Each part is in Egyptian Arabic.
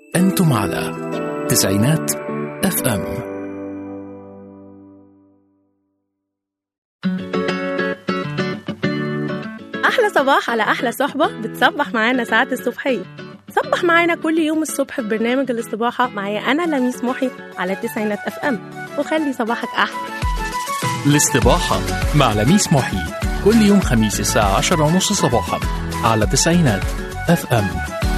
أنتم على تسعينات اف ام أحلى صباح على أحلى صحبة بتصبح معانا ساعات الصبحية صبح معانا كل يوم الصبح في برنامج الاستباحة معايا أنا لميس محي على التسعينات أف أم وخلي صباحك أحلى الاستباحة مع لميس محي كل يوم خميس الساعة عشرة ونص صباحا على تسعينات اف ام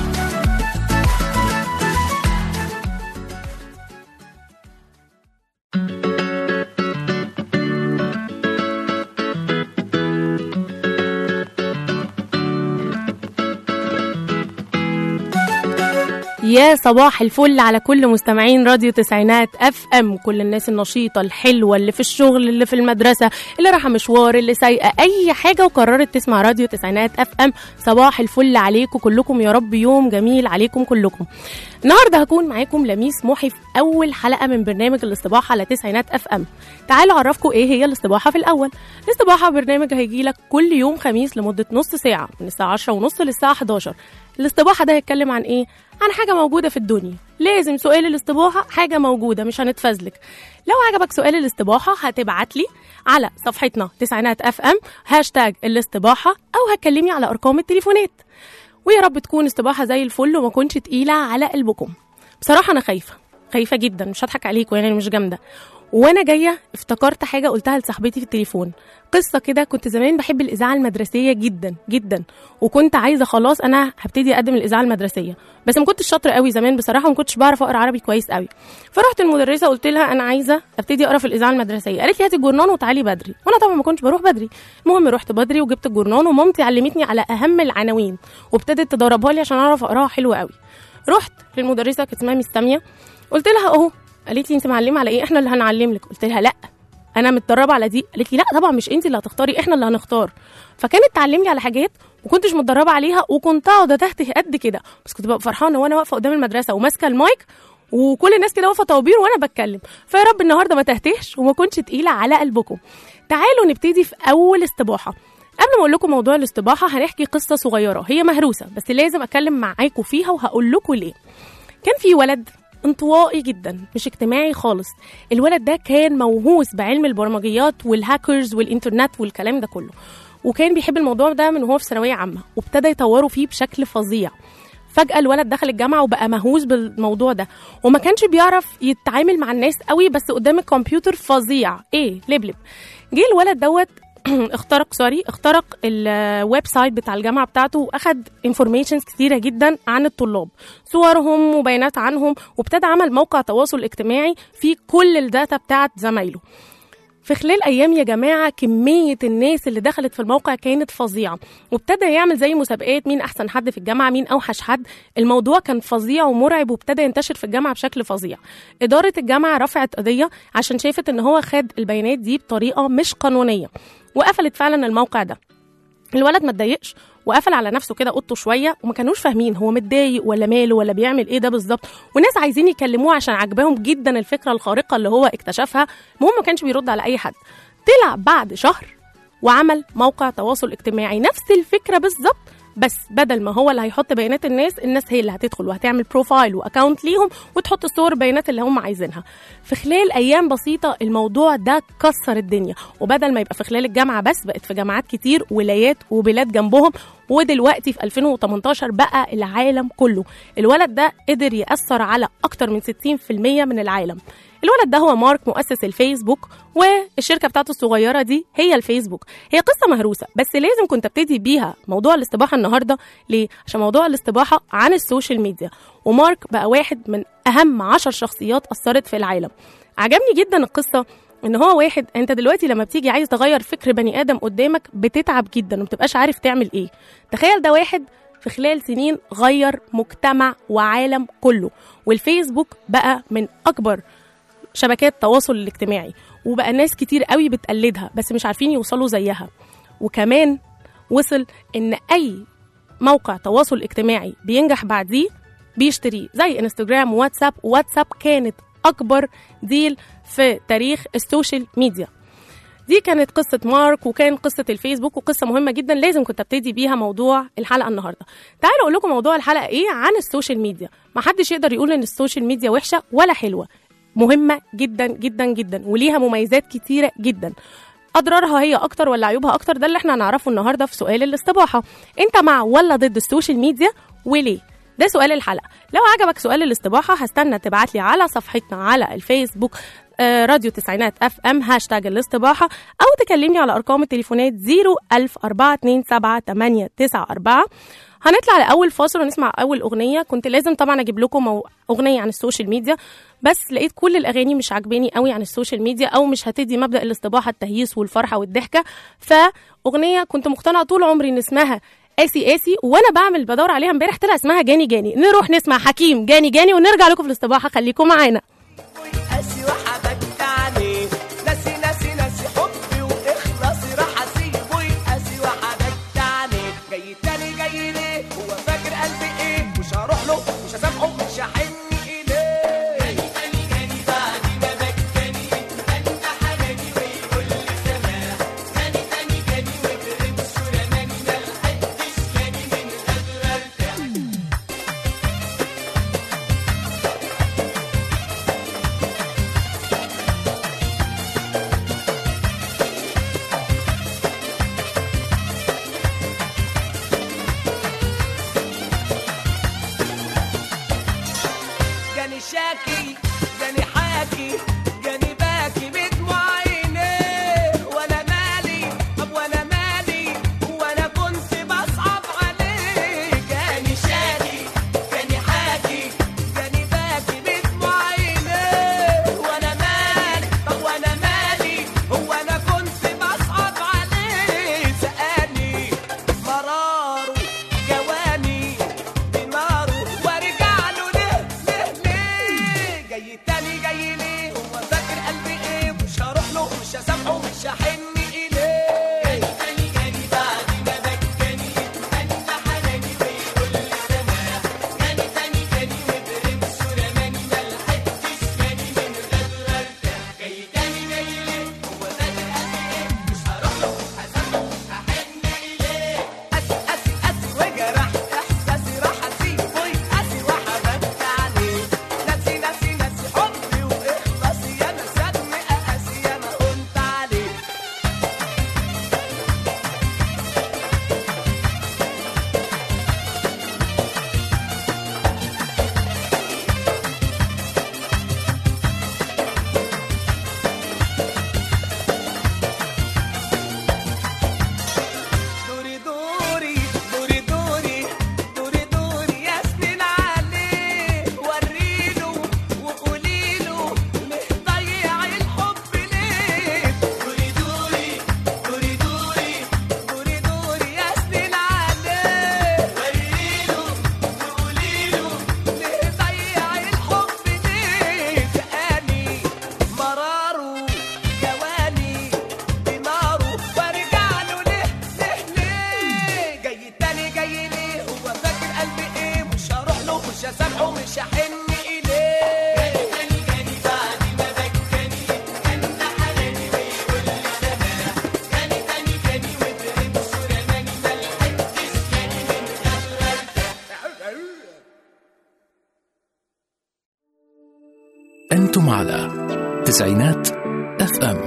يا صباح الفل على كل مستمعين راديو تسعينات اف ام كل الناس النشيطه الحلوه اللي في الشغل اللي في المدرسه اللي رايحه مشوار اللي سايقه اي حاجه وقررت تسمع راديو تسعينات اف ام صباح الفل عليكم كلكم يا رب يوم جميل عليكم كلكم النهارده هكون معاكم لميس محي في اول حلقه من برنامج الاستباحه على تسعينات اف ام تعالوا اعرفكم ايه هي الاستباحه في الاول الاستباحه برنامج هيجي لك كل يوم خميس لمده نص ساعه من الساعه 10 ونص للساعه 11 الاستباحه ده هيتكلم عن ايه عن حاجه موجوده في الدنيا لازم سؤال الاستباحه حاجه موجوده مش هنتفزلك لو عجبك سؤال الاستباحه هتبعت لي على صفحتنا تسعينات اف ام هاشتاج الاستباحه او هتكلمني على ارقام التليفونات ويا رب تكون استباحه زي الفل وما كنتش تقيله على قلبكم بصراحه انا خايفه خايفه جدا مش هضحك عليكم يعني مش جامده وانا جايه افتكرت حاجه قلتها لصاحبتي في التليفون قصه كده كنت زمان بحب الاذاعه المدرسيه جدا جدا وكنت عايزه خلاص انا هبتدي اقدم الاذاعه المدرسيه بس ما كنتش شاطره قوي زمان بصراحه وما كنتش بعرف اقرا عربي كويس قوي فرحت المدرسه قلت لها انا عايزه ابتدي اقرا في الاذاعه المدرسيه قالت لي هاتي الجورنان وتعالي بدري وانا طبعا ما كنتش بروح بدري المهم رحت بدري وجبت الجورنان ومامتي علمتني على اهم العناوين وابتدت تدربها لي عشان اعرف اقراها حلو قوي رحت للمدرسه كانت اسمها مستميه قلت لها اهو قالت لي انت معلمه على ايه احنا اللي هنعلم لك قلت لها لا انا متدربه على دي قالت لي لا طبعا مش انت اللي هتختاري احنا اللي هنختار فكانت تعلمني على حاجات وكنتش متدربه عليها وكنت اقعد اتهته قد كده بس كنت ببقى فرحانه وانا واقفه قدام المدرسه وماسكه المايك وكل الناس كده واقفه طوابير وانا بتكلم فيا رب النهارده ما تهتهش وما كنتش تقيله على قلبكم تعالوا نبتدي في اول استباحه قبل ما اقول لكم موضوع الاستباحه هنحكي قصه صغيره هي مهروسه بس لازم اتكلم معاكم فيها وهقول لكم ليه كان في ولد انطوائي جدا مش اجتماعي خالص الولد ده كان موهوس بعلم البرمجيات والهاكرز والانترنت والكلام ده كله وكان بيحب الموضوع ده من وهو في ثانويه عامه وابتدى يطوروا فيه بشكل فظيع فجأة الولد دخل الجامعة وبقى مهووس بالموضوع ده وما كانش بيعرف يتعامل مع الناس قوي بس قدام الكمبيوتر فظيع ايه لبلب جه الولد دوت اخترق سوري اخترق الويب سايت بتاع الجامعه بتاعته واخد انفورميشنز كتيره جدا عن الطلاب صورهم وبيانات عنهم وابتدى عمل موقع تواصل اجتماعي فيه كل الداتا بتاعت زمايله في خلال ايام يا جماعه كميه الناس اللي دخلت في الموقع كانت فظيعه وابتدى يعمل زي مسابقات مين احسن حد في الجامعه مين اوحش حد الموضوع كان فظيع ومرعب وابتدى ينتشر في الجامعه بشكل فظيع اداره الجامعه رفعت قضيه عشان شافت ان هو خد البيانات دي بطريقه مش قانونيه وقفلت فعلا الموقع ده الولد ما اتضايقش وقفل على نفسه كده اوضته شويه وما كانوش فاهمين هو متضايق ولا ماله ولا بيعمل ايه ده بالظبط وناس عايزين يكلموه عشان عجباهم جدا الفكره الخارقه اللي هو اكتشفها المهم ما كانش بيرد على اي حد طلع بعد شهر وعمل موقع تواصل اجتماعي نفس الفكره بالظبط بس بدل ما هو اللي هيحط بيانات الناس الناس هي اللي هتدخل وهتعمل بروفايل واكونت ليهم وتحط الصور بيانات اللي هم عايزينها في خلال ايام بسيطه الموضوع ده كسر الدنيا وبدل ما يبقى في خلال الجامعه بس بقت في جامعات كتير ولايات وبلاد جنبهم ودلوقتي في 2018 بقى العالم كله الولد ده قدر يأثر على أكتر من 60% من العالم الولد ده هو مارك مؤسس الفيسبوك والشركه بتاعته الصغيره دي هي الفيسبوك هي قصه مهروسه بس لازم كنت ابتدي بيها موضوع الاستباحه النهارده ليه عشان موضوع الاستباحه عن السوشيال ميديا ومارك بقى واحد من اهم عشر شخصيات اثرت في العالم عجبني جدا القصه ان هو واحد انت دلوقتي لما بتيجي عايز تغير فكر بني ادم قدامك بتتعب جدا ومبتبقاش عارف تعمل ايه تخيل ده واحد في خلال سنين غير مجتمع وعالم كله والفيسبوك بقى من اكبر شبكات التواصل الاجتماعي وبقى ناس كتير قوي بتقلدها بس مش عارفين يوصلوا زيها وكمان وصل ان اي موقع تواصل اجتماعي بينجح بعديه بيشتريه زي انستجرام وواتساب واتساب كانت اكبر ديل في تاريخ السوشيال ميديا دي كانت قصة مارك وكان قصة الفيسبوك وقصة مهمة جدا لازم كنت ابتدي بيها موضوع الحلقة النهاردة تعالوا اقول لكم موضوع الحلقة ايه عن السوشيال ميديا ما حدش يقدر يقول ان السوشيال ميديا وحشة ولا حلوة مهمة جدا جدا جدا وليها مميزات كتيرة جدا اضرارها هي اكتر ولا عيوبها اكتر ده اللي احنا هنعرفه النهارده في سؤال الاستباحه انت مع ولا ضد السوشيال ميديا وليه ده سؤال الحلقه لو عجبك سؤال الاستباحه هستنى تبعت لي على صفحتنا على الفيسبوك آه، راديو تسعينات اف ام هاشتاج الاستباحه او تكلمني على ارقام التليفونات 010427894 هنطلع لاول فاصل ونسمع اول اغنيه كنت لازم طبعا اجيب لكم مو- اغنيه عن السوشيال ميديا بس لقيت كل الاغاني مش عاجباني قوي عن السوشيال ميديا او مش هتدي مبدا الاستباحه التهييس والفرحه والضحكه فاغنيه كنت مقتنعه طول عمري ان اسمها اسي اسي وانا بعمل بدور عليها امبارح طلع اسمها جاني جاني نروح نسمع حكيم جاني جاني ونرجع لكم في الاستباحه خليكم معانا قاسي وحبكت عليه ناسي ناسي ناسي حبي واخلصي راح اسيبه يقاسي وحبكت عليه جاي تاني جاي ليه هو فاكر قلبي ايه مش هروح له مش هسامحه مش هحن اليه جاني تاني جاني بعد ما بكاني انت حناني ويقول لي سماح جاني تاني جاني وبرمش ورماني ملحقتش جاني من قدر ارتاح جاني شاكي جاني حاكي جاني باكي بدموع عينيه وانا مالي طب وانا مالي وانا كنت بصعب عليه جاني شاكي جاني حاكي جاني باكي بدموع عينيه وانا مالي طب وانا مالي هو انا كنت بصعب عليه سألني مراره جواني بناره وارجع له ليه ليه ليه جاي تاني جاي ليه هو فاكر قلبي ايه مش هروح له مش هسامحه مش هحن اليه جاي تاني جاي بعد ما بكاني انت حناني ويقول لي سماح جاني تاني جاني وبرمش ورماني ملحقتش جاني من غير ارتاح جاي تاني جاي ليه هو فاكر قلبي ايه مش هروح له مش هسامحه مش هحن اليه قاسي قاسي قاسي وجرحت احساسي راح اسيبه يقاسي وحبكت عليه ناسي ناسي ناسي حبي واخلصي انا سابني اقاسي انا قلت عليه دوري دوري دوري دوري دوري دوري يا سنين عليه وريله وقوليله ليه ضيع الحب ليه دوري دوري دوري دوري دوري دوري يا سنين عليه وريله وقوليله ليه ضيع الحب ليه سألني مراره جواني بناره وارجع له ليه ليه ليه جاي تاني جاي ليه هو فاكر قلبي ايه مش هروح له مش هسامحه مش هحن اليه جاي تاني جاي بعد ما بكاني انت حناني ويقول لي سماح جاني تاني جاني وبرمش ورماني ملحقتش جاني من غير ارتاح أنتم على تسعينات اف ام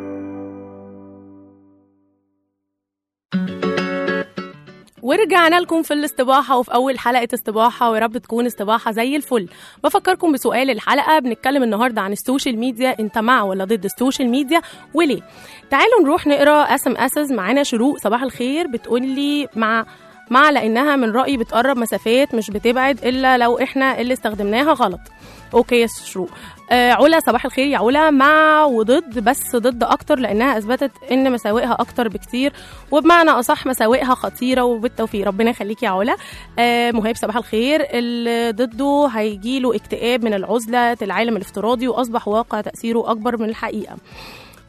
ورجعنا لكم في الاستباحة وفي أول حلقة استباحة ويا رب تكون استباحة زي الفل بفكركم بسؤال الحلقة بنتكلم النهاردة عن السوشيال ميديا انت مع ولا ضد السوشيال ميديا وليه تعالوا نروح نقرا اس ام اسز معانا شروق صباح الخير بتقول لي مع مع لانها من رايي بتقرب مسافات مش بتبعد الا لو احنا اللي استخدمناها غلط اوكي يا شروق آه علا صباح الخير يا علا مع وضد بس ضد اكتر لانها اثبتت ان مساوئها اكتر بكتير وبمعنى اصح مساوئها خطيره وبالتوفيق ربنا يخليك يا علا آه مهاب صباح الخير اللي ضده هيجيله اكتئاب من العزله العالم الافتراضي واصبح واقع تاثيره اكبر من الحقيقه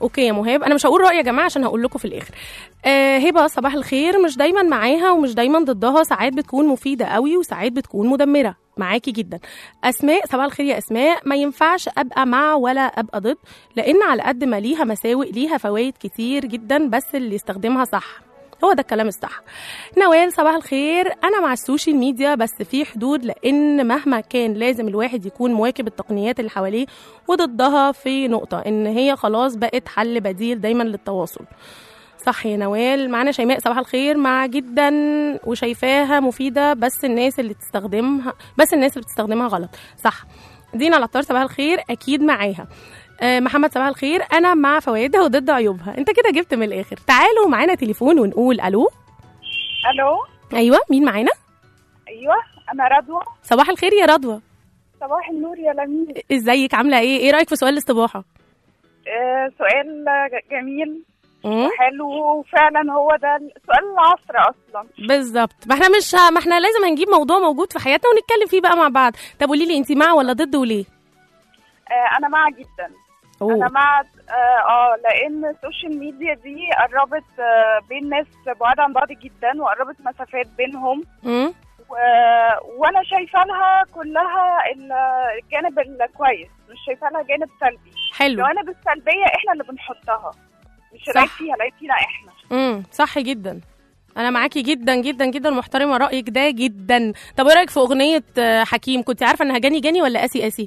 اوكي يا مهاب انا مش هقول رايي يا جماعه عشان هقول لكم في الاخر آه هبه صباح الخير مش دايما معاها ومش دايما ضدها ساعات بتكون مفيده قوي وساعات بتكون مدمره معاكي جدا اسماء صباح الخير يا اسماء ما ينفعش ابقى مع ولا ابقى ضد لان على قد ما ليها مساوئ ليها فوائد كتير جدا بس اللي يستخدمها صح هو ده الكلام الصح نوال صباح الخير انا مع السوشيال ميديا بس في حدود لان مهما كان لازم الواحد يكون مواكب التقنيات اللي حواليه وضدها في نقطه ان هي خلاص بقت حل بديل دايما للتواصل صح يا نوال معانا شيماء صباح الخير مع جدا وشايفاها مفيده بس الناس اللي تستخدمها بس الناس اللي بتستخدمها غلط صح دينا العطار صباح الخير اكيد معاها آه، محمد صباح الخير انا مع فوائدها وضد عيوبها انت كده جبت من الاخر تعالوا معانا تليفون ونقول الو الو ايوه مين معانا ايوه انا رضوى صباح الخير يا رضوى صباح النور يا لميس ازيك عامله ايه ايه رايك في سؤال الاستباحه آه سؤال ج- جميل مم؟ وحلو وفعلا هو ده سؤال العصر اصلا بالظبط ما احنا مش ما احنا لازم هنجيب موضوع موجود في حياتنا ونتكلم فيه بقى مع بعض طب قولي لي انت مع ولا ضد وليه آه انا مع جدا انا اوه مع اه, آه لان السوشيال ميديا دي قربت آه بين ناس بعاد عن بعض جدا وقربت مسافات بينهم مم؟ و... وانا شايفه لها كلها ال- الجانب الكويس مش شايفه لها جانب سلبي حلو الجوانب السلبيه احنا اللي بنحطها مش صح. العيب فيها العيب فينا احنا امم صح جدا انا معاكي جدا جدا جدا محترمه رايك ده جدا طب ايه رايك في اغنيه آه، حكيم كنت عارفه انها جاني جاني ولا اسي اسي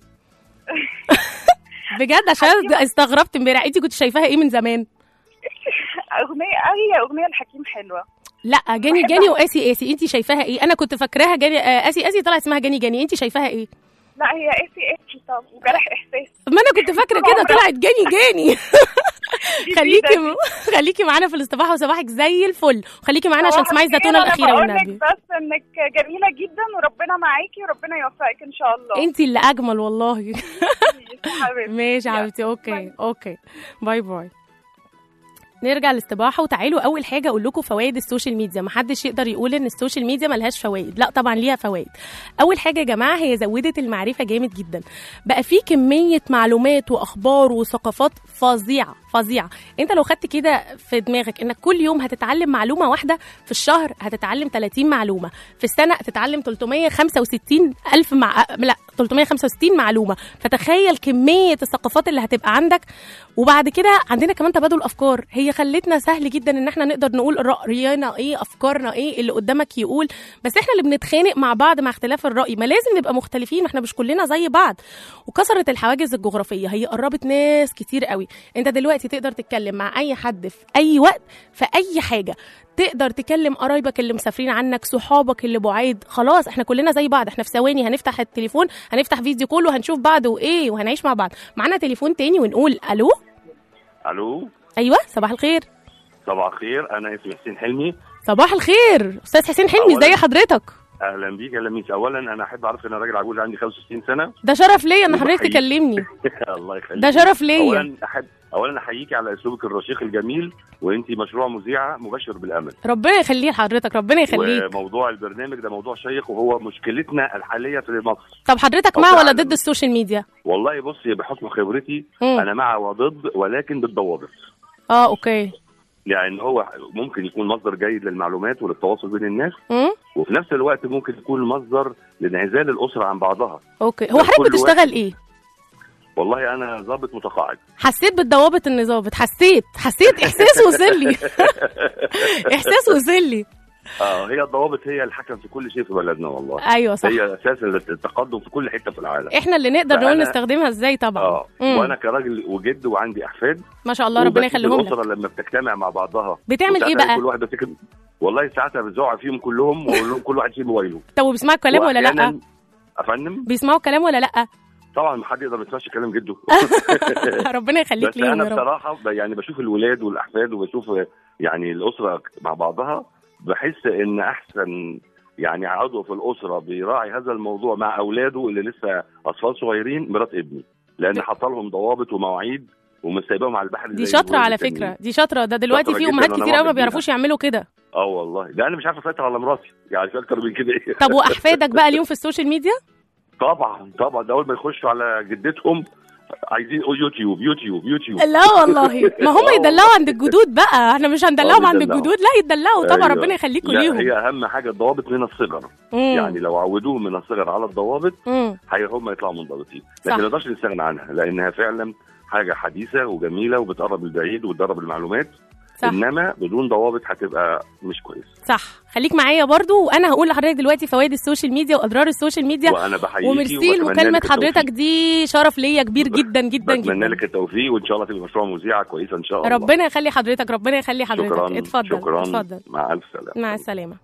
بجد عشان استغربت امبارح انت كنت شايفاها ايه من زمان اغنيه هي اغنيه الحكيم حلوه لا جاني بحبها. جاني واسي اسي انت شايفاها ايه انا كنت فاكراها جاني آه، اسي اسي طلعت اسمها جاني جاني انت شايفاها ايه لا هي اي سي اتش طب وجرح احساس ما انا كنت فاكره كده طلعت جاني جاني خليكي م... خليكي معانا في الاستباحه وصباحك زي الفل وخليكي معانا عشان تسمعي الزتونه الاخيره والنبي بس انك جميله جدا وربنا معاكي وربنا يوفقك ان شاء الله انت اللي اجمل والله حبيبتي ماشي يا يلا. حبيبتي اوكي باي. اوكي باي باي نرجع للاستباحه وتعالوا اول حاجه اقول لكم فوائد السوشيال ميديا محدش يقدر يقول ان السوشيال ميديا ملهاش فوائد لا طبعا ليها فوائد اول حاجه يا جماعه هي زودت المعرفه جامد جدا بقى في كميه معلومات واخبار وثقافات فظيعه فظيعه انت لو خدت كده في دماغك انك كل يوم هتتعلم معلومه واحده في الشهر هتتعلم 30 معلومه في السنه هتتعلم 365 الف مع لا 365 معلومه فتخيل كميه الثقافات اللي هتبقى عندك وبعد كده عندنا كمان تبادل افكار هي خلتنا سهل جدا ان احنا نقدر نقول راينا ايه افكارنا ايه اللي قدامك يقول بس احنا اللي بنتخانق مع بعض مع اختلاف الراي ما لازم نبقى مختلفين واحنا مش كلنا زي بعض وكسرت الحواجز الجغرافيه هي قربت ناس كتير قوي انت دلوقتي تقدر تتكلم مع اي حد في اي وقت في اي حاجه تقدر تكلم قرايبك اللي مسافرين عنك صحابك اللي بعيد خلاص احنا كلنا زي بعض احنا في ثواني هنفتح التليفون هنفتح فيديو كله وهنشوف بعض وايه وهنعيش مع بعض معانا تليفون تاني ونقول الو الو ايوه صباح الخير صباح الخير انا اسمي حسين حلمي صباح الخير استاذ حسين حلمي أولاً. ازي حضرتك اهلا بيك يا لميس اولا انا احب اعرف ان انا راجل عجوز عندي 65 سنه ده شرف ليا ان حضرتك وبحييك. تكلمني الله يخليك ده شرف ليا اولا احب اولا احييكي على اسلوبك الرشيق الجميل وانت مشروع مذيعه مبشر بالامل ربنا يخليه لحضرتك ربنا يخليك وموضوع البرنامج ده موضوع شيق وهو مشكلتنا الحاليه في مصر طب حضرتك أو مع في ولا العالم. ضد السوشيال ميديا والله بصي بحكم خبرتي مم. انا مع وضد ولكن بالضوابط اه اوكي يعني هو ممكن يكون مصدر جيد للمعلومات وللتواصل بين الناس امم وفي نفس الوقت ممكن يكون مصدر لانعزال الاسره عن بعضها اوكي هو ده حضرتك كل بتشتغل واحد. ايه والله انا ضابط متقاعد حسيت بالضوابط اني ظابط حسيت حسيت احساس وصل لي احساس وصل لي اه هي الضوابط هي الحكم في كل شيء في بلدنا والله ايوه صح هي اساس التقدم في كل حته في العالم احنا اللي نقدر نقول فأنا- نستخدمها ازاي طبعا اه مم. وانا كراجل وجد وعندي احفاد ما شاء الله ربنا وبشوف يخليهم لك الاسره لما بتجتمع مع بعضها بتعمل ايه وساعتها بقى كل واحد بتفكر والله ساعتها بزوع فيهم كلهم واقول لهم كل واحد يشيل موبايله طب وبيسمعوا الكلام ولا لا وأحياناً- افندم بيسمعوا الكلام ولا لا طبعا ما حد يقدر ما يسمعش كلام جده ربنا يخليك بس ليهم انا يا رب بصراحه ب- يعني بشوف الولاد والاحفاد وبشوف يعني الاسره مع بعضها بحس ان احسن يعني عضو في الاسره بيراعي هذا الموضوع مع اولاده اللي لسه اطفال صغيرين مرات ابني لان حاط لهم ضوابط ومواعيد ومش سايباهم على البحر دي زي شاطره الولاد على التانيين. فكره دي شاطره ده دلوقتي شاطرة في جداً امهات وأنا كتير قوي ما معجب بيها. بيعرفوش يعملوا كده اه والله ده انا مش عارف اسيطر على مراتي يعني في اكتر من كده ايه طب واحفادك بقى اليوم في السوشيال ميديا طبعا طبعا ده اول ما يخشوا على جدتهم عايزين يوتيوب يوتيوب يوتيوب لا والله ما هم آه يدلعوا عند الجدود بقى احنا مش هندلعهم آه، عند بيدلعوا. الجدود لا يدلعوا طبعا أيوة. ربنا يخليكم لا ليهم هي اهم حاجه الضوابط من الصغر مم. يعني لو عودوهم من الصغر على الضوابط مم. هي هم يطلعوا منضبطين صح. لكن ما نقدرش نستغنى عنها لانها فعلا حاجه حديثه وجميله وبتقرب البعيد وتدرب المعلومات صح انما بدون ضوابط هتبقى مش كويس صح خليك معايا برضو وانا هقول لحضرتك دلوقتي فوائد السوشيال ميديا واضرار السوشيال ميديا وانا بحييكي وميرسي وبتمنى لمكالمه لك حضرتك التوفيق. دي شرف ليا كبير جدا جدا بتمنى جدا لك التوفيق وان شاء الله تبقى مشروع مذيعه كويسه ان شاء الله ربنا يخلي حضرتك ربنا يخلي حضرتك شكرا اتفضل شكرا اتفضل مع الف سلامه مع السلامة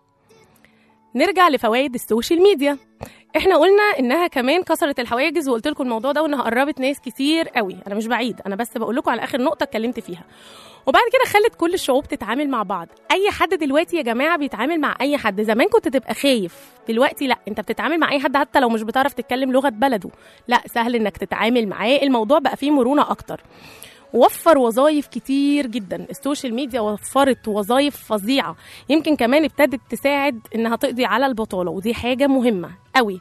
نرجع لفوائد السوشيال ميديا احنا قلنا انها كمان كسرت الحواجز وقلت لكم الموضوع ده وانها قربت ناس كتير قوي انا مش بعيد انا بس بقول لكم على اخر نقطه اتكلمت فيها وبعد كده خلت كل الشعوب تتعامل مع بعض اي حد دلوقتي يا جماعه بيتعامل مع اي حد زمان كنت تبقى خايف دلوقتي لا انت بتتعامل مع اي حد حتى لو مش بتعرف تتكلم لغه بلده لا سهل انك تتعامل معاه الموضوع بقى فيه مرونه اكتر وفر وظائف كتير جدا السوشيال ميديا وفرت وظائف فظيعه يمكن كمان ابتدت تساعد انها تقضي على البطاله ودي حاجه مهمه قوي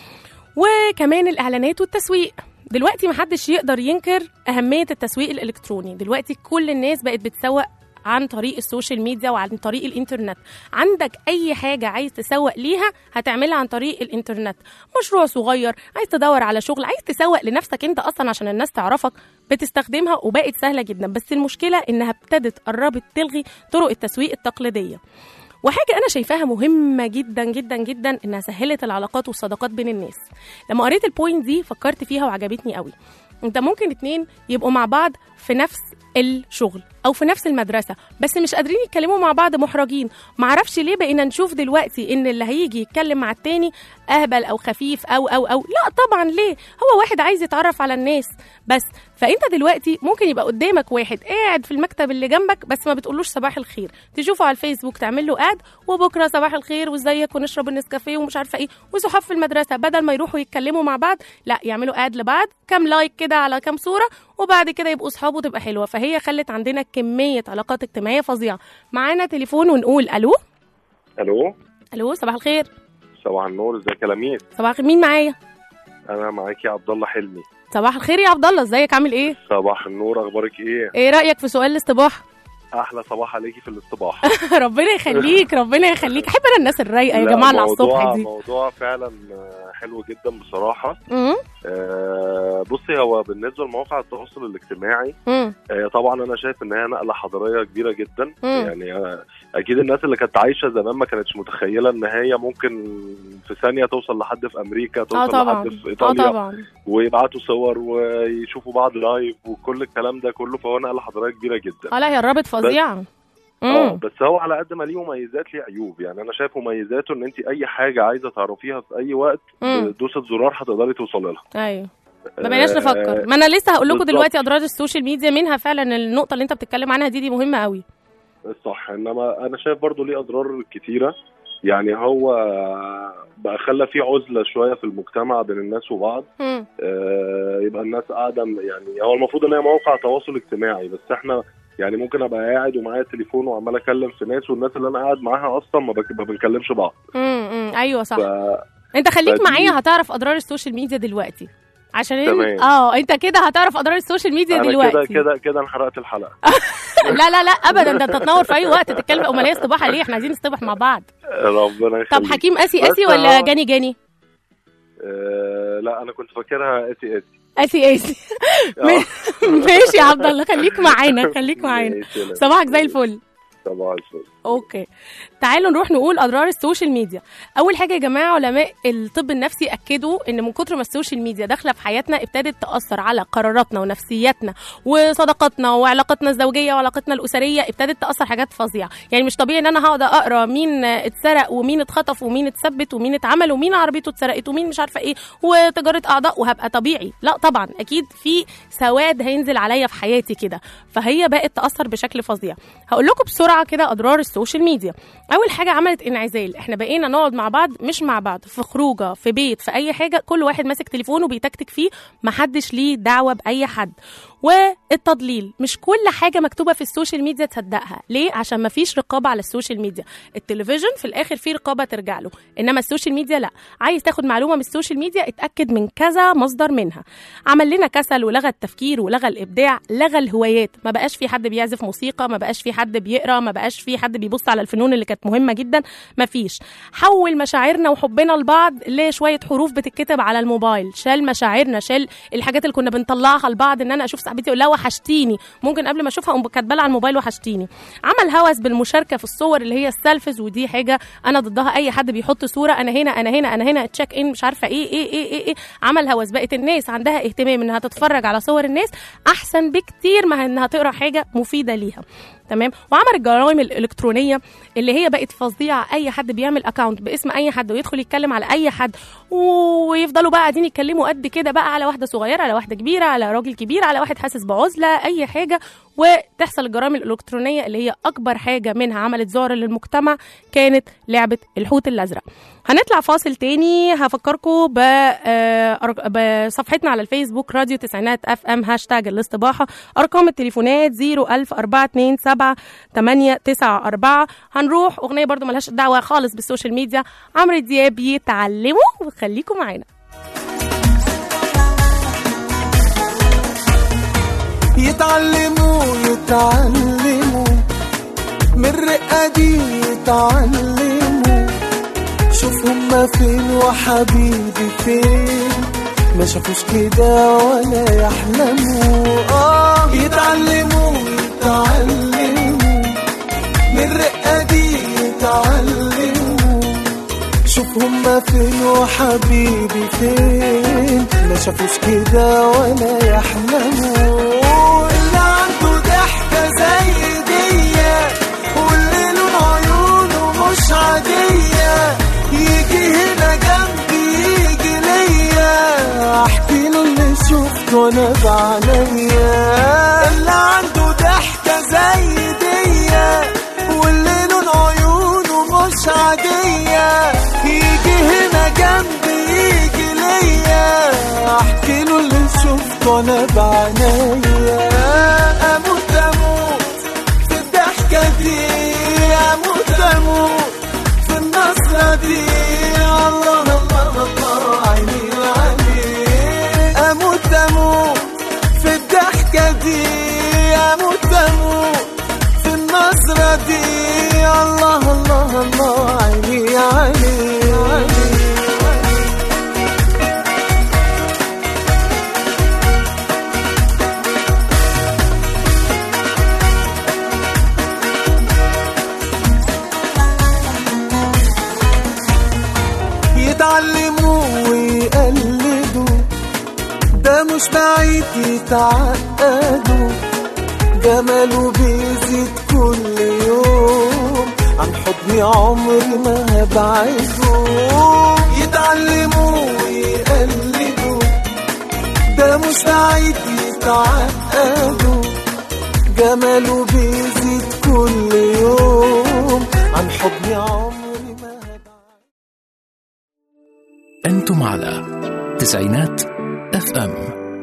وكمان الاعلانات والتسويق دلوقتي محدش يقدر ينكر اهميه التسويق الالكتروني دلوقتي كل الناس بقت بتسوق عن طريق السوشيال ميديا وعن طريق الانترنت عندك اي حاجه عايز تسوق ليها هتعملها عن طريق الانترنت مشروع صغير عايز تدور على شغل عايز تسوق لنفسك انت اصلا عشان الناس تعرفك بتستخدمها وبقت سهله جدا بس المشكله انها ابتدت قربت تلغي طرق التسويق التقليديه وحاجة أنا شايفاها مهمة جدا جدا جدا إنها سهلت العلاقات والصداقات بين الناس لما قريت البوينت دي فكرت فيها وعجبتني قوي انت ممكن اتنين يبقوا مع بعض في نفس الشغل او في نفس المدرسه بس مش قادرين يتكلموا مع بعض محرجين معرفش ليه بقينا نشوف دلوقتي ان اللي هيجي يتكلم مع التاني اهبل او خفيف او او او لا طبعا ليه هو واحد عايز يتعرف على الناس بس فانت دلوقتي ممكن يبقى قدامك واحد قاعد في المكتب اللي جنبك بس ما بتقولوش صباح الخير تشوفه على الفيسبوك تعمل له اد وبكره صباح الخير وازيك ونشرب النسكافيه ومش عارفه ايه وصحاب في المدرسه بدل ما يروحوا يتكلموا مع بعض لا يعملوا اد لبعض كام لايك كده على كام صوره وبعد كده يبقوا صحاب وتبقى حلوه فهي خلت عندنا كميه علاقات اجتماعيه فظيعه معانا تليفون ونقول الو الو الو صباح الخير صباح النور ازيك يا لميس صباح الخير مين معايا انا معاك يا عبد الله حلمي صباح الخير يا عبد الله ازيك عامل ايه صباح النور اخبارك ايه ايه رايك في سؤال الاستباحه احلى صباح عليكي في الاصطباح ربنا يخليك ربنا يخليك احب انا الناس الرايقه يا لا، جماعه اللي على موضوع- الصبح دي موضوع فعلا آه، حلو جدا بصراحه امم آه، بصي هو بالنسبه لمواقع التواصل الاجتماعي امم آه، طبعا انا شايف ان هي نقله حضاريه كبيره جدا مم. يعني آه، اكيد الناس اللي كانت عايشه زمان ما كانتش متخيله ان هي ممكن في ثانيه توصل لحد في امريكا اه توصل طبعا لحد في اه ايطاليا طبعا ويبعتوا صور ويشوفوا بعض لايف وكل الكلام ده كله فهو نقله حضاريه كبيره جدا اه لا هي قربت فظيعه اه امم بس هو على قد ما ليه مميزات ليه عيوب يعني انا شايف مميزاته ان انت اي حاجه عايزه تعرفيها في اي وقت مم. بدوسه زرار هتقدري توصلي لها ايوه ما بقيناش آه، نفكر ما انا لسه هقول لكم بالظبط. دلوقتي اضرار السوشيال ميديا منها فعلا النقطه اللي انت بتتكلم عنها دي دي مهمه قوي صح انما انا شايف برضو ليه اضرار كتيره يعني هو بقى خلى في عزله شويه في المجتمع بين الناس وبعض امم آه، يبقى الناس قاعده يعني هو المفروض ان هي موقع تواصل اجتماعي بس احنا يعني ممكن ابقى قاعد ومعايا تليفون وعمال اكلم في ناس والناس اللي انا قاعد معاها اصلا ما, بك... ما بنكلمش بعض امم ايوه صح ف... انت خليك فدي- معايا هتعرف اضرار السوشيال ميديا دلوقتي عشان تمام. اه انت كده هتعرف اضرار السوشيال ميديا انا كده دلوقتي كده كده انا حرقت الحلقه لا لا لا ابدا ده انت تنور في اي وقت تتكلم امال هي استباحه ليه احنا عايزين نستبح مع بعض ربنا يخليك طب حكيم قاسي بس قاسي ولا هو- جاني جاني آه لا انا كنت فاكرها اتي اتي قاسي قاسي ماشي يا عبد الله خليك معانا خليك معانا صباحك زي الفل صباح الفل اوكي تعالوا نروح نقول اضرار السوشيال ميديا اول حاجه يا جماعه علماء الطب النفسي اكدوا ان من كتر ما السوشيال ميديا داخله في حياتنا ابتدت تاثر على قراراتنا ونفسياتنا وصداقاتنا وعلاقتنا الزوجيه وعلاقتنا الاسريه ابتدت تاثر حاجات فظيعه يعني مش طبيعي ان انا هقعد اقرا مين اتسرق ومين اتخطف ومين اتثبت ومين اتعمل ومين عربيته اتسرقت ومين مش عارفه ايه وتجاره اعضاء وهبقى طبيعي لا طبعا اكيد في سواد هينزل عليا في حياتي كده فهي بقت تاثر بشكل فظيع هقول لكم بسرعه كده اضرار السوشيال ميديا اول حاجه عملت انعزال احنا بقينا نقعد مع بعض مش مع بعض في خروجه في بيت في اي حاجه كل واحد ماسك تليفونه بيتكتك فيه محدش ليه دعوه باي حد والتضليل مش كل حاجه مكتوبه في السوشيال ميديا تصدقها ليه عشان ما فيش رقابه على السوشيال ميديا التلفزيون في الاخر فيه رقابه ترجع له انما السوشيال ميديا لا عايز تاخد معلومه من السوشيال ميديا اتاكد من كذا مصدر منها عمل لنا كسل ولغى التفكير ولغى الابداع لغى الهوايات ما بقاش في حد بيعزف موسيقى ما بقاش في حد بيقرا ما بقاش في حد بيبص على الفنون اللي كانت مهمه جدا ما فيش حول مشاعرنا وحبنا لبعض لشويه حروف بتتكتب على الموبايل شال مشاعرنا شال الحاجات اللي كنا بنطلعها لبعض ان انا اشوف صاحبتي اقول لها وحشتيني ممكن قبل ما اشوفها اقوم كاتبه لها على الموبايل وحشتيني عمل هوس بالمشاركه في الصور اللي هي السيلفيز ودي حاجه انا ضدها اي حد بيحط صوره انا هنا انا هنا انا هنا تشيك ان مش عارفه ايه ايه ايه ايه, إيه. عمل هوس بقت الناس عندها اهتمام انها تتفرج على صور الناس احسن بكتير ما انها تقرا حاجه مفيده ليها تمام وعمل الجرائم الالكترونيه اللي هي بقت فظيعه اي حد بيعمل اكونت باسم اي حد ويدخل يتكلم على اي حد ويفضلوا بقى قاعدين يتكلموا قد كده بقى على واحده صغيره على واحده كبيره على راجل كبير على واحد حاسس بعزله اي حاجه وتحصل الجرائم الالكترونيه اللي هي اكبر حاجه منها عملت ذعر للمجتمع كانت لعبه الحوت الازرق هنطلع فاصل تاني هفكركم ب- آه، أرق- بصفحتنا على الفيسبوك راديو تسعينات اف ام هاشتاج الاستباحه ارقام التليفونات 010427894 هنروح اغنيه برضو ملهاش دعوه خالص بالسوشيال ميديا عمرو دياب يتعلموا وخليكم معانا يتعلموا يتعلموا من الرقة دي يتعلموا شوف هما فين وحبيبي فين ما شافوش كده ولا يحلموا اه يتعلموا يتعلموا من الرقة دي يتعلموا شوف هما فين وحبيبي فين ما شافوش كده ولا يحلموا اللي عنده ضحكة زي دي واللي لون عيونه مش عادية يجي هنا جنبي يجي ليا احكي له اللي شفته انا بعينيا اللي عنده ضحكة زي دي واللي لون عيونه مش عادية يجي هنا جنبي يجي ليا احكي له اللي شفته انا بعينيا اموت اموت في الضحكة دي اموت اموت في النصرة دي الله الله الله عيني عيني اموت اموت في الضحكة دي اموت اموت في النظرة دي الله الله الله عيني عيني عيني يتعلموا ويقلدوا ده مش بعيد يتعقدوا جماله بيزيد كل يوم عن حضني عمري ما هبعده يتعلموا ويقلدوا ده مش بعيد يتعقدوا جماله بيزيد كل يوم عن حضني عمري ما هبعده أنتم على تسعينات اف ام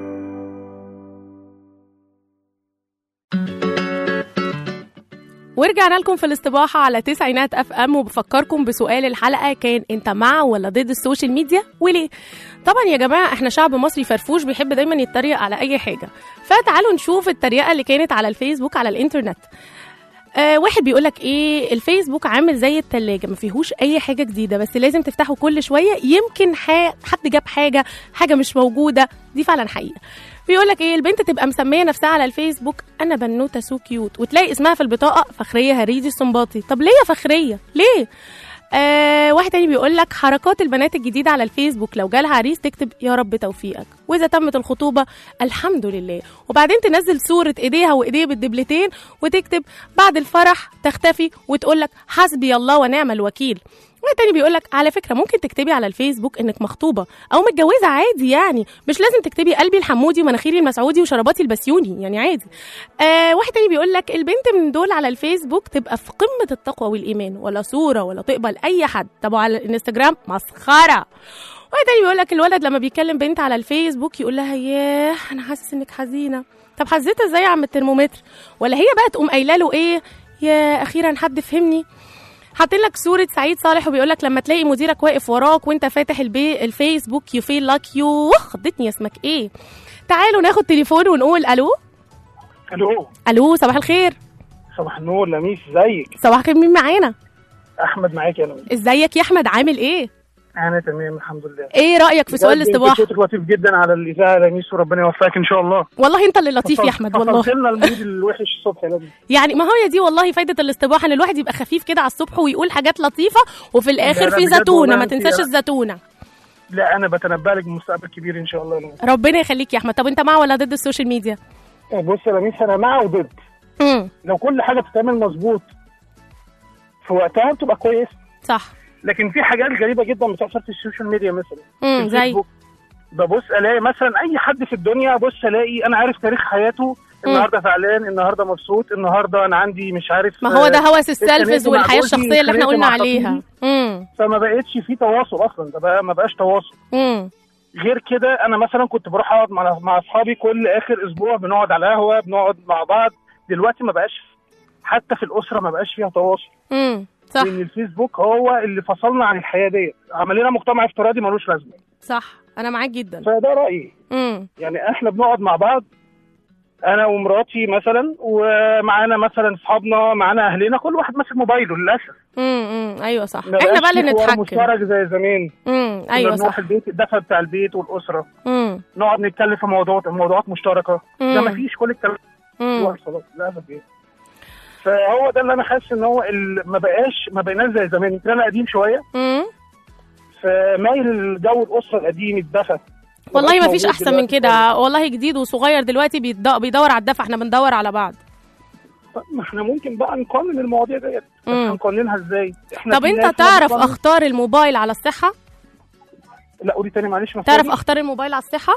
ورجعنا لكم في الاستباحة على تسعينات اف ام وبفكركم بسؤال الحلقة كان انت مع ولا ضد السوشيال ميديا وليه؟ طبعا يا جماعة احنا شعب مصري فرفوش بيحب دايما يتريق على اي حاجة فتعالوا نشوف التريقة اللي كانت على الفيسبوك على الانترنت آه واحد بيقول لك ايه الفيسبوك عامل زي التلاجة ما فيهوش اي حاجة جديدة بس لازم تفتحه كل شوية يمكن ح- حد جاب حاجة حاجة مش موجودة دي فعلا حقيقة بيقول لك ايه البنت تبقى مسميه نفسها على الفيسبوك انا بنوته سو كيوت وتلاقي اسمها في البطاقه فخريه هريدي السنباطي طب ليه يا فخريه ليه آه واحد تاني بيقول لك حركات البنات الجديدة على الفيسبوك لو جالها عريس تكتب يا رب توفيقك وإذا تمت الخطوبة الحمد لله وبعدين تنزل صورة إيديها وإيديه بالدبلتين وتكتب بعد الفرح تختفي وتقول لك حسبي الله ونعم الوكيل واحد تاني بيقول لك على فكره ممكن تكتبي على الفيسبوك انك مخطوبه او متجوزه عادي يعني مش لازم تكتبي قلبي الحمودي ومناخيري المسعودي وشرباتي البسيوني يعني عادي آه واحد تاني بيقول لك البنت من دول على الفيسبوك تبقى في قمه التقوى والايمان ولا صوره ولا تقبل اي حد طب على الانستجرام مسخره واحد تاني بيقول لك الولد لما بيكلم بنت على الفيسبوك يقول لها ياه انا حاسس انك حزينه طب حزيتها ازاي يا عم الترمومتر ولا هي بقى تقوم قايله له ايه يا اخيرا حد فهمني حاطين لك صورة سعيد صالح وبيقول لك لما تلاقي مديرك واقف وراك وانت فاتح البي الفيسبوك يو فيل لاك يو خضتني اسمك ايه تعالوا ناخد تليفون ونقول الو الو الو صباح الخير صباح النور لميس ازيك صباح الخير مين معانا احمد معاك يا لميس ازيك يا احمد عامل ايه انا تمام الحمد لله ايه رايك في سؤال بجد انت الاستباحه صوتك لطيف جدا على الاذاعه يا لميس وربنا يوفقك ان شاء الله والله انت اللي لطيف يا احمد والله فصلنا المود الوحش الصبح يا لميس يعني ما هي دي والله فايده الاستباحه ان الواحد يبقى خفيف كده على الصبح ويقول حاجات لطيفه وفي الاخر لا في بجد زتونه والله ما انت- تنساش الزتونه لا انا بتنبأ لك بمستقبل كبير ان شاء الله يا لميس ربنا يخليك يا احمد طب انت مع ولا ضد السوشيال ميديا بص يا لميس انا مع وضد امم لو كل حاجه بتتعمل مظبوط في وقتها بتبقى كويس صح لكن في حاجات غريبه جدا بتحصل في السوشيال ميديا مثلا امم زي الفيسبوك. ببص الاقي مثلا اي حد في الدنيا ابص الاقي انا عارف تاريخ حياته النهارده زعلان النهارده مبسوط النهارده انا عندي مش عارف ما هو ده آه، هوس السلفز اتخانقت مع والحياه جوزي، الشخصيه اللي احنا اتخانقت قلنا مع عليها خطيبي. امم فما بقتش في تواصل اصلا ده بقى ما بقاش تواصل امم غير كده انا مثلا كنت بروح اقعد مع مع اصحابي كل اخر اسبوع بنقعد على قهوه بنقعد مع بعض دلوقتي ما بقاش حتى في الاسره ما بقاش فيها تواصل امم صح لان الفيسبوك هو اللي فصلنا عن الحياه ديت عمل لنا مجتمع افتراضي ملوش لازمه صح انا معاك جدا فده رايي امم يعني احنا بنقعد مع بعض انا ومراتي مثلا ومعانا مثلا اصحابنا معانا اهلنا كل واحد ماسك موبايله للاسف امم ايوه صح ما احنا بقاش بقى اللي في حوار نتحكم مشترك زي زمان امم كنا ايوه بنروح صح البيت الدفى بتاع البيت والاسره امم نقعد نتكلم في موضوعات موضوعات مشتركه ده مم. ما فيش كل الكلام امم دلوقتي خلاص للاسف يعني فهو ده اللي انا حاسس ان هو ال- ما بقاش ما بقيناش زي زمان يمكن انا قديم شويه امم فمايل الجو الاسره القديم الدفى والله ما مبقاش فيش موجود احسن من دلوقتي كده والله جديد وصغير دلوقتي بيد- بيدور على الدفع احنا بندور على بعض طب ما احنا ممكن بقى نقنن المواضيع ديت بس مم. هنقننها ازاي؟ احنا طب في انت ناس ما تعرف بتقنن- اختار الموبايل على الصحه لا قولي تاني معلش ما تعرف فهمتش. اختار الموبايل على الصحه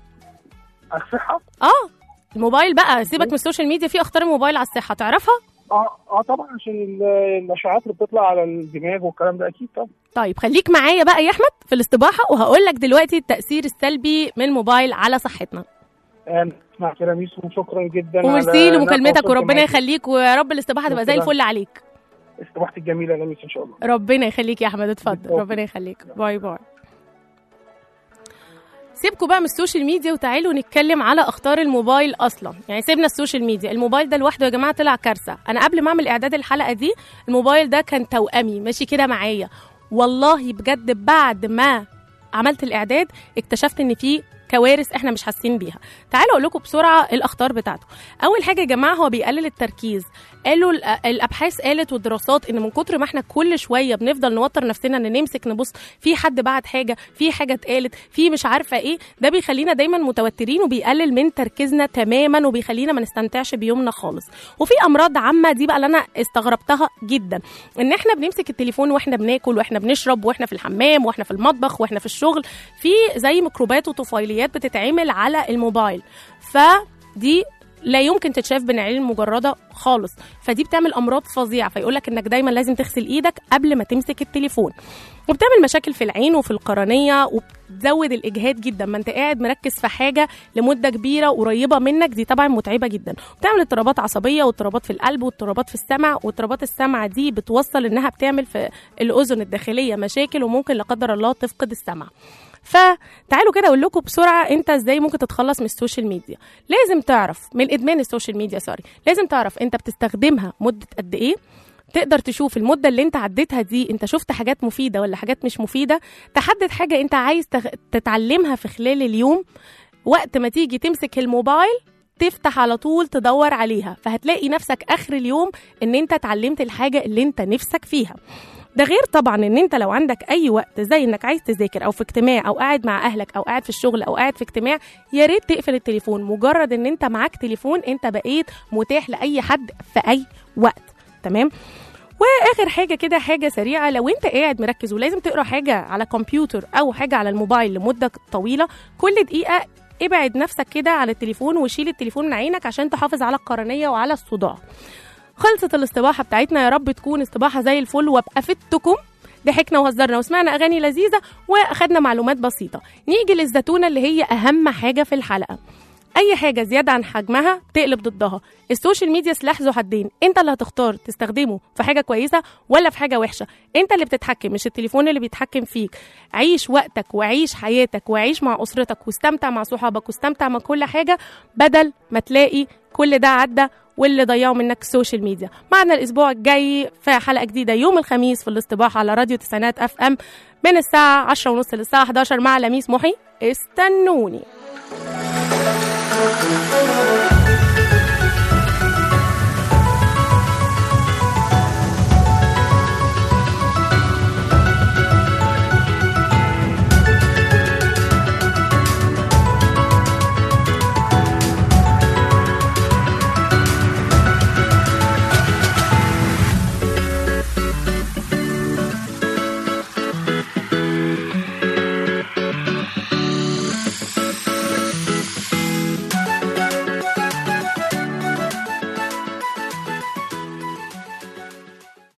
الصحه؟ اه الموبايل بقى سيبك من السوشيال ميديا في اختار الموبايل على الصحه تعرفها اه اه طبعا عشان ال- الاشعاعات اللي بتطلع على الدماغ والكلام ده اكيد طبعا طيب خليك معايا بقى يا احمد في الاستباحه وهقول لك دلوقتي التاثير السلبي من الموبايل على صحتنا انا اسمع كده ميسو وشكرا جدا على وميرسي إن أنا لمكالمتك تواصلت وربنا معاكي. يخليك ويا رب الاستباحه تبقى زي شكراً. الفل عليك استباحتي الجميله يا لميس ان شاء الله ربنا يخليك يا احمد اتفضل بالتوفيق. ربنا يخليك باي باي سيبكوا بقى من السوشيال ميديا وتعالوا نتكلم على اخطار الموبايل اصلا يعني سيبنا السوشيال ميديا الموبايل ده لوحده يا جماعه طلع كارثه انا قبل ما اعمل اعداد الحلقه دي الموبايل ده كان توأمي ماشي كده معايا والله بجد بعد ما عملت الاعداد اكتشفت ان في كوارث احنا مش حاسين بيها تعالوا اقول لكم بسرعه الاخطار بتاعته اول حاجه يا جماعه هو بيقلل التركيز قالوا الأ- الابحاث قالت والدراسات ان من كتر ما احنا كل شويه بنفضل نوتر نفسنا ان نمسك نبص في حد بعت حاجه في حاجه اتقالت في مش عارفه ايه ده بيخلينا دايما متوترين وبيقلل من تركيزنا تماما وبيخلينا ما نستمتعش بيومنا خالص وفي امراض عامه دي بقى اللي انا استغربتها جدا ان احنا بنمسك التليفون واحنا بناكل واحنا بنشرب واحنا في الحمام واحنا في المطبخ واحنا في الشغل في زي ميكروبات وطفيليات بتتعمل على الموبايل فدي لا يمكن تتشاف بالعين المجرده خالص فدي بتعمل امراض فظيعه فيقول لك انك دايما لازم تغسل ايدك قبل ما تمسك التليفون وبتعمل مشاكل في العين وفي القرنيه وبتزود الاجهاد جدا ما انت قاعد مركز في حاجه لمده كبيره قريبه منك دي طبعا متعبه جدا بتعمل اضطرابات عصبيه واضطرابات في القلب واضطرابات في السمع واضطرابات السمع دي بتوصل انها بتعمل في الاذن الداخليه مشاكل وممكن لا قدر الله تفقد السمع فتعالوا كده اقول لكم بسرعه انت ازاي ممكن تتخلص من السوشيال ميديا لازم تعرف من ادمان السوشيال ميديا سوري لازم تعرف انت بتستخدمها مده قد ايه تقدر تشوف المدة اللي انت عديتها دي انت شفت حاجات مفيدة ولا حاجات مش مفيدة تحدد حاجة انت عايز تغ... تتعلمها في خلال اليوم وقت ما تيجي تمسك الموبايل تفتح على طول تدور عليها فهتلاقي نفسك اخر اليوم ان انت اتعلمت الحاجة اللي انت نفسك فيها ده غير طبعا ان انت لو عندك اي وقت زي انك عايز تذاكر او في اجتماع او قاعد مع اهلك او قاعد في الشغل او قاعد في اجتماع يا ريت تقفل التليفون مجرد ان انت معاك تليفون انت بقيت متاح لاي حد في اي وقت تمام واخر حاجه كده حاجه سريعه لو انت قاعد مركز ولازم تقرا حاجه على كمبيوتر او حاجه على الموبايل لمده طويله كل دقيقه ابعد نفسك كده عن التليفون وشيل التليفون من عينك عشان تحافظ على القرنيه وعلى الصداع خلصت الاستباحه بتاعتنا يا رب تكون استباحه زي الفل وابقى فدتكم ضحكنا وهزرنا وسمعنا اغاني لذيذه واخدنا معلومات بسيطه نيجي للزتونه اللي هي اهم حاجه في الحلقه اي حاجه زياده عن حجمها تقلب ضدها السوشيال ميديا سلاح ذو حدين انت اللي هتختار تستخدمه في حاجه كويسه ولا في حاجه وحشه انت اللي بتتحكم مش التليفون اللي بيتحكم فيك عيش وقتك وعيش حياتك وعيش مع اسرتك واستمتع مع صحابك واستمتع مع كل حاجه بدل ما تلاقي كل ده عدى واللي ضيعوا منك السوشيال ميديا معنا الاسبوع الجاي في حلقه جديده يوم الخميس في الاصطباح على راديو تسعينات اف ام من الساعه 10 ونص للساعه 11 مع لميس محي استنوني